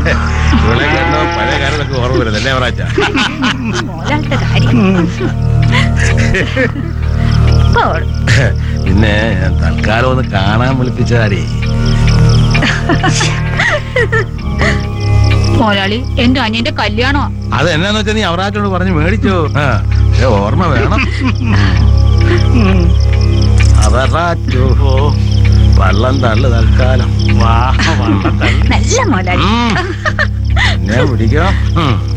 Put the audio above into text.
ഇവിടെ കണ്ടോ പഴയ കാലത്തൊക്കെ ഓർമ്മ വരുന്നത് അല്ലേ അവറാച്ച മോലാളുടെ കാര്യം പോട്. പിന്നെ ഞാൻ തൽക്കാലം ഒന്ന് കാണാൻ വിളിപ്പിച്ചതാടി മോലാളി എന്റെ അനിയന്റെ കല്യാണോ അത് എന്നാന്ന് വെച്ചാൽ നീ അവറാച്ചോട് പറഞ്ഞ് മേടിച്ചോ ആ പക്ഷെ ഓർമ്മ വേണം അവറാച്ചോ വള്ളം തള്ളു തൽക്കാലം വാ വള്ളത്തള്ളി നല്ല മോലാളി ഉം. എന്നെ പിടിക്കണം ഉം.